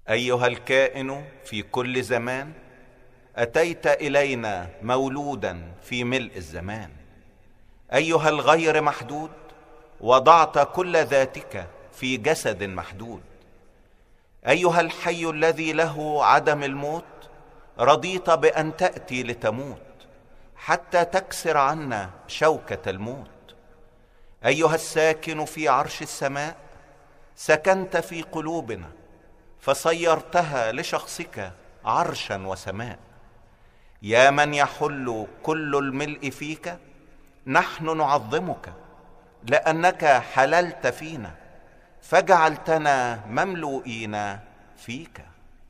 ايها الكائن في كل زمان اتيت الينا مولودا في ملء الزمان ايها الغير محدود وضعت كل ذاتك في جسد محدود ايها الحي الذي له عدم الموت رضيت بان تاتي لتموت حتى تكسر عنا شوكه الموت ايها الساكن في عرش السماء سكنت في قلوبنا فصيرتها لشخصك عرشا وسماء يا من يحل كل الملء فيك نحن نعظمك لانك حللت فينا فجعلتنا مملوئين فيك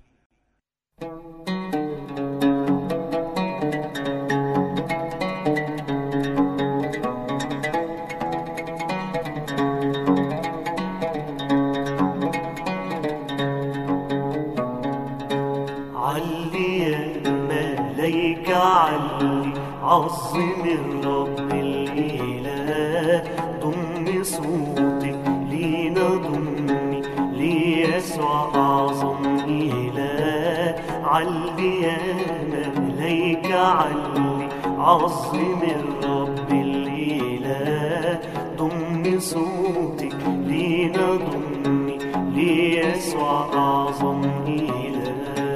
علي يا ملايك علي عظم الرب الإله ضم صوتك لينا ضمي ليسوع أعظم إله علي يا ملايك علي عظم الرب الإله ضم صوتك لينا ضمي ليسوع أعظم إله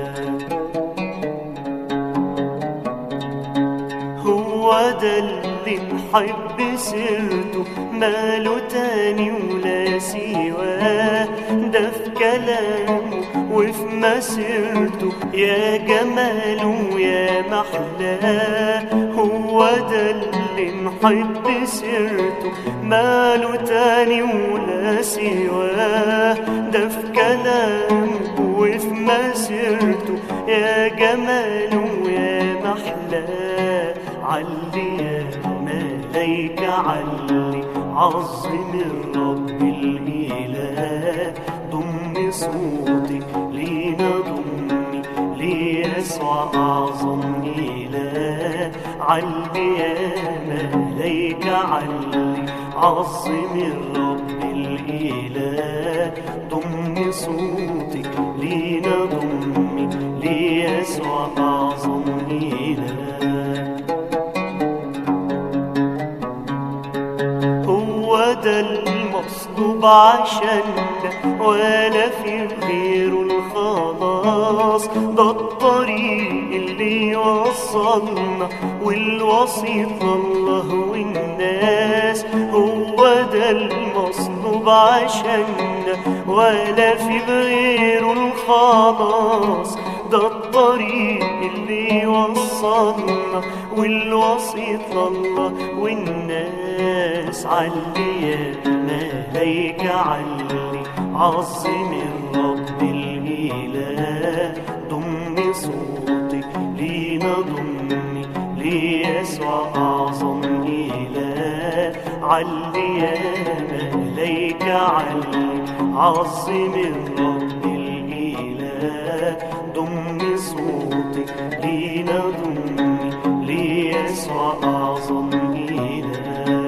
هو ده اللي نحب سيرته ماله تاني ولا سواه ده في كلامه وفي مسيرته يا جماله يا محلاه هو ده اللي نحب سيرته ماله تاني ولا سواه ده في كلامه وفي مسيرته يا جماله يا محلاه علي يا ملايك علي عظم الرب الإله ضم صوتك لينا ضمي ليسوع أعظم إله علي يا ملايك علي عظم الرب الإله ضم صوتك لينا ضمي ليسوع أعظم إله هو ده المصلوب عشاننا ولا في غيره الخلاص ده الطريق اللي يوصلنا والوسيط الله والناس هو ده المصلوب عشاننا ولا في غيره الخلاص ده الطريق اللي يوصلنا والوسيط الله والناس علي يا ملايك علي عظم الرب الإله ضم صوتك لينا ضمي ليسوع أعظم إله علي يا ملايك علي عظم الرب الإله ضم صوتك لينا ضمي ليسوع أعظم إله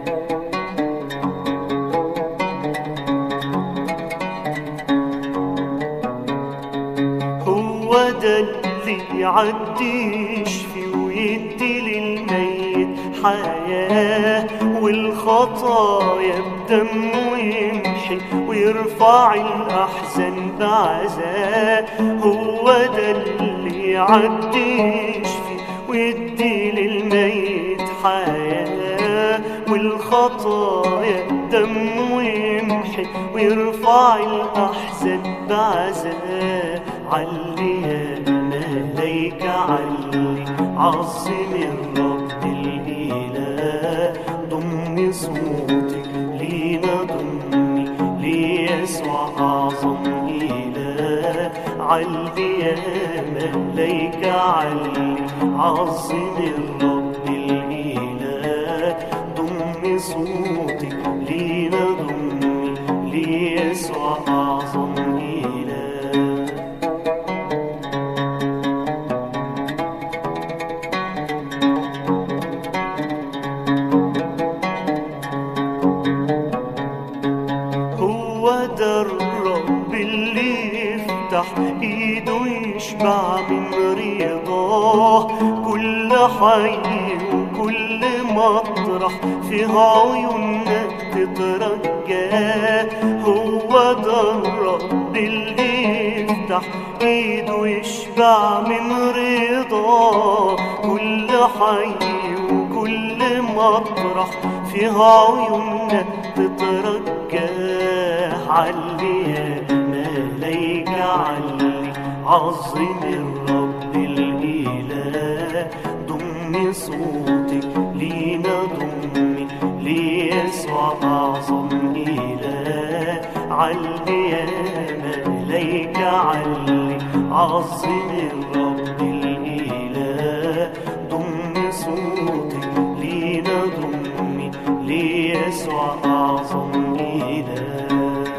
هو ده اللي يعدي يشفي ويدي للميت حياة والخطايا بدمه يمحي ويرفع الأحزان بعزاء هو ده اللي يعدي يشفي ويدي للميت حياة والخطايا دمه يمحي ويرفع الأحزان بعزاء علي يا ملايك علي عظم الرب الإله ضم صوتك لينا ضمي ليسوع أعظم إله علي يا ملايك علي عظم الرب الإله ضم صوتك لينا ضمي ليسوع أعظم إله هو ده الرب اللي يفتح يفتح ايده يشبع من رضاه كل حي وكل مطرح فيه عيونك تترجاه هو ده الرب اللي يفتح ايده يشبع من رضاه كل حي وكل مطرح فيه عيونك تترجاه علي يا ملايكة علي عظم الرب الإله ضمي صوتك لينا ضمي ليسوع أعظم إله علي يا ملايكة علي عظم الرب الإله ضمي صوتك لينا ضمي ليسوع أعظم إله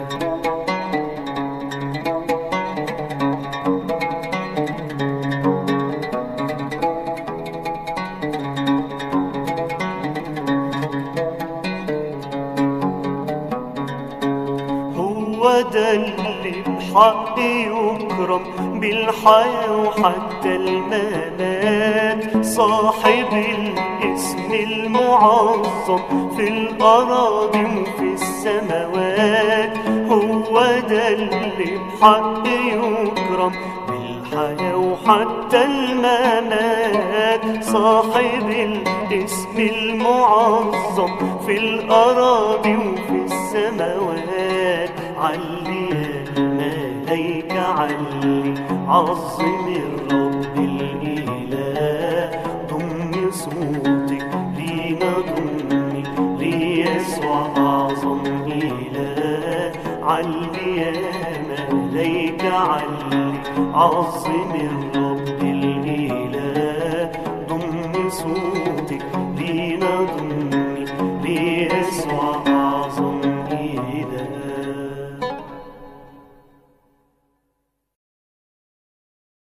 هو ده اللي بحق يكرم بالحياة وحتى الممات صاحب الاسم المعظم في الأراضي وفي السماوات هو ده اللي بحق يكرم بالحياة وحتى الممات صاحب الاسم المعظم في الأراضي وفي السماوات علي يا ملايكة علي عظم الرب الإله ضمي صوتك لينا ضمي ليسوع أعظم إله علي يا ملايكة علي عظم الرب